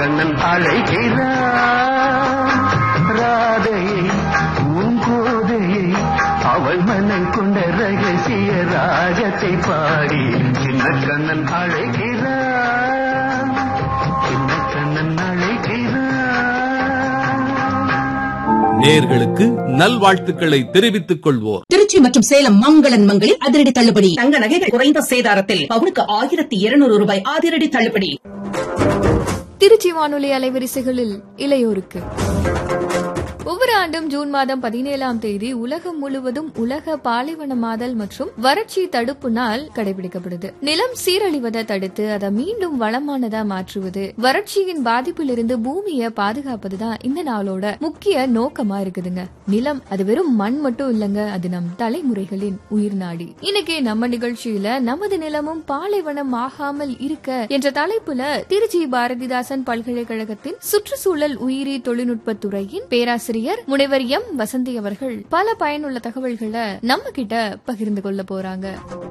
கண்ணன் அழைக்கிறான் ராதையை பூங்கோதையை அவள் மனம் கொண்ட ரகசிய ராகத்தை பாடி சின்ன கண்ணன் அழைக்கிறான் சின்ன கண்ணன் அழைக்கிறான் நேர்களுக்கு நல்வாழ்த்துக்களை தெரிவித்துக் கொள்வோர் திருச்சி மற்றும் சேலம் மங்களன் மங்களில் அதிரடி தள்ளுபடி தங்க நகைகள் குறைந்த சேதாரத்தில் பவுனுக்கு ஆயிரத்தி இருநூறு ரூபாய் அதிரடி தள்ளுபடி திருச்சி வானொலி அலைவரிசைகளில் இளையோருக்கு ஒவ்வொரு ஆண்டும் ஜூன் மாதம் பதினேழாம் தேதி உலகம் முழுவதும் உலக பாலைவனமாதல் மற்றும் வறட்சி தடுப்பு நாள் கடைபிடிக்கப்படுது நிலம் சீரழிவதை தடுத்து அதை மீண்டும் வளமானதா மாற்றுவது வறட்சியின் பாதிப்பிலிருந்து பூமியை பாதுகாப்பதுதான் இந்த நாளோட முக்கிய நோக்கமா இருக்குதுங்க நிலம் அது வெறும் மண் மட்டும் இல்லங்க அது நம் தலைமுறைகளின் உயிர் நாடி இன்னைக்கு நம்ம நிகழ்ச்சியில நமது நிலமும் பாலைவனம் ஆகாமல் இருக்க என்ற தலைப்புல திருச்சி பாரதிதாசன் பல்கலைக்கழகத்தின் சுற்றுச்சூழல் உயிரி தொழில்நுட்பத் துறையின் பேராசிரியர் முனைவர் எம் வசந்தி அவர்கள் பல பயனுள்ள தகவல்களை நம்ம கிட்ட பகிர்ந்து கொள்ள போறாங்க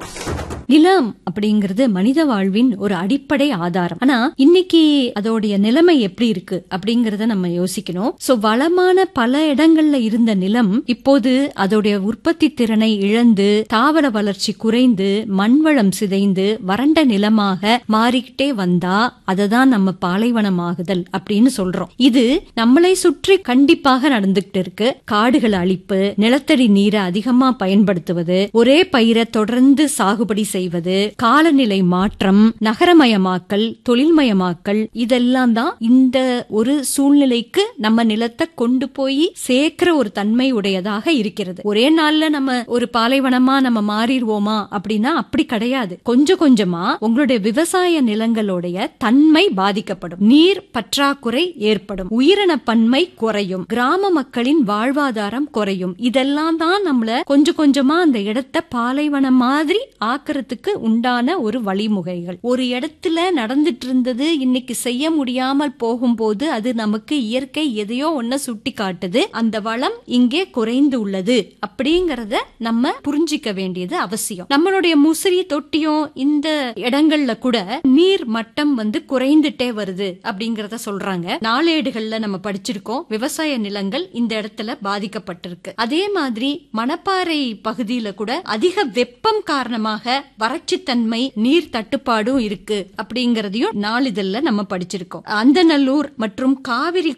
நிலம் அப்படிங்கிறது மனித வாழ்வின் ஒரு அடிப்படை ஆதாரம் ஆனா இன்னைக்கு அதோடைய நிலைமை எப்படி இருக்கு அப்படிங்கறத நம்ம யோசிக்கணும் சோ வளமான பல இடங்கள்ல இருந்த நிலம் இப்போது அதோடைய உற்பத்தி திறனை இழந்து தாவர வளர்ச்சி குறைந்து மண்வளம் சிதைந்து வறண்ட நிலமாக மாறிக்கிட்டே வந்தா அததான் நம்ம பாலைவனமாகுதல் அப்படின்னு சொல்றோம் இது நம்மளை சுற்றி கண்டிப்பாக நடந்துகிட்டு இருக்கு காடுகள் அழிப்பு நிலத்தடி நீரை அதிகமா பயன்படுத்துவது ஒரே பயிரை தொடர்ந்து சாகுபடி செய்வது காலநிலை மாற்றம் நகரமயமாக்கல் தொழில்மயமாக்கல் இதெல்லாம் தான் இந்த ஒரு சூழ்நிலைக்கு நம்ம நிலத்தை கொண்டு போய் சேர்க்கிற ஒரு தன்மை உடையதாக இருக்கிறது ஒரே நாள்ல நம்ம ஒரு பாலைவனமா நம்ம மாறிடுவோமா அப்படின்னா அப்படி கிடையாது கொஞ்சம் கொஞ்சமா உங்களுடைய விவசாய நிலங்களுடைய தன்மை பாதிக்கப்படும் நீர் பற்றாக்குறை ஏற்படும் உயிரின பன்மை குறையும் கிராம மக்களின் வாழ்வாதாரம் குறையும் இதெல்லாம் தான் நம்மள கொஞ்சம் கொஞ்சமா அந்த இடத்தை பாலைவனம் மாதிரி ஆக்கிறதுக்கு உண்டான ஒரு வழிமுறைகள் ஒரு இடத்துல நடந்துட்டு இருந்தது இன்னைக்கு செய்ய முடியாமல் போகும்போது அது நமக்கு இயற்கை எதையோ ஒன்ன சுட்டி காட்டுது அந்த வளம் இங்கே குறைந்து உள்ளது அப்படிங்கறத நம்ம புரிஞ்சிக்க வேண்டியது அவசியம் நம்மளுடைய முசிறி தொட்டியும் இந்த இடங்கள்ல கூட நீர் மட்டம் வந்து குறைந்துட்டே வருது அப்படிங்கறத சொல்றாங்க நாளேடுகள்ல நம்ம படிச்சிருக்கோம் விவசாய நிலங்கள் இந்த இடத்துல பாதிக்கப்பட்டிருக்கு அதே மாதிரி மணப்பாறை பகுதியில கூட அதிக வெப்பம் காரணமாக வறட்சித்தன்மை நீர் தட்டுப்பாடும் இருக்கு அப்படிங்கறதையும் நாளிதழ்ல நம்ம படிச்சிருக்கோம் அந்தநல்லூர் மற்றும் காவிரி